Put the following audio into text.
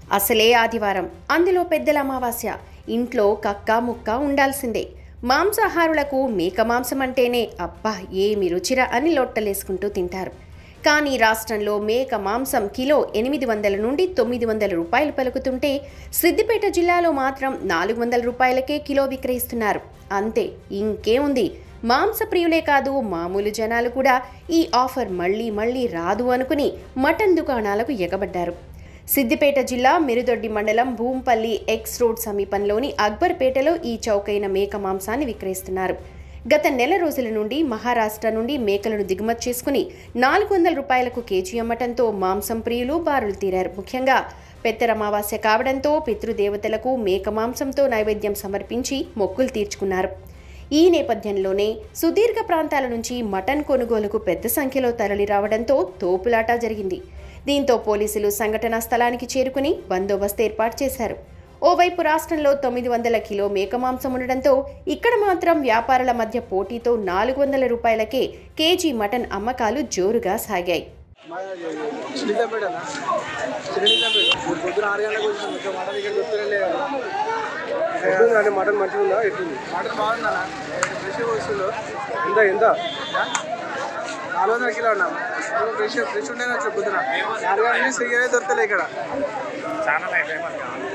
అసలే ఆదివారం అందులో పెద్దల అమావాస్య ఇంట్లో కక్క ముక్క ఉండాల్సిందే మాంసాహారులకు మేక మాంసం అంటేనే అబ్బా ఏమి రుచిరా అని లొట్టలేసుకుంటూ తింటారు కానీ రాష్ట్రంలో మేక మాంసం కిలో ఎనిమిది వందల నుండి తొమ్మిది వందల రూపాయలు పలుకుతుంటే సిద్దిపేట జిల్లాలో మాత్రం నాలుగు వందల రూపాయలకే కిలో విక్రయిస్తున్నారు అంతే ఇంకేముంది మాంస ప్రియులే కాదు మామూలు జనాలు కూడా ఈ ఆఫర్ మళ్ళీ మళ్ళీ రాదు అనుకుని మటన్ దుకాణాలకు ఎగబడ్డారు సిద్దిపేట జిల్లా మిరుదొడ్డి మండలం భూంపల్లి ఎక్స్ రోడ్ సమీపంలోని అక్బర్పేటలో ఈ చౌకైన మేక మాంసాన్ని విక్రయిస్తున్నారు గత నెల రోజుల నుండి మహారాష్ట్ర నుండి మేకలను దిగుమతి చేసుకుని నాలుగు వందల రూపాయలకు కేజీ అమ్మటంతో మాంసం ప్రియులు బారులు తీరారు ముఖ్యంగా పెత్తరమావాస్య కావడంతో పితృదేవతలకు మేక మాంసంతో నైవేద్యం సమర్పించి మొక్కులు తీర్చుకున్నారు ఈ నేపథ్యంలోనే సుదీర్ఘ ప్రాంతాల నుంచి మటన్ కొనుగోలుకు పెద్ద సంఖ్యలో తరలి రావడంతో తోపులాట జరిగింది దీంతో పోలీసులు సంఘటనా స్థలానికి చేరుకుని బందోబస్తు ఏర్పాటు చేశారు ఓవైపు రాష్ట్రంలో తొమ్మిది వందల కిలో మేక మాంసం ఉండడంతో ఇక్కడ మాత్రం వ్యాపారుల మధ్య పోటీతో నాలుగు వందల రూపాయలకే కేజీ మటన్ అమ్మకాలు జోరుగా సాగాయి శ్రీనిజాంపేటనా శ్రీనిజాంపేట పొద్దున ఆరు గంటలకు వచ్చింది ఇంకా మటన్ ఇక్కడ దొరుకుతలే ఎట్లుంది అంటే మటన్ మంచిగా ఉందా ఎట్లుంది మటన్ బాగుందా ఫ్రెష్ వస్తువులు ఎంత ఎంత నాలుగు వందల కిలో ఉన్నాం ఫ్రెష్ ఫ్రెష్ ఉంటేనే వచ్చి పొద్దున ఆరు గంటల నుంచి సిగ్గరే దొరుకుతలే ఇక్కడ ఛానల్ అయిపోయి మనకి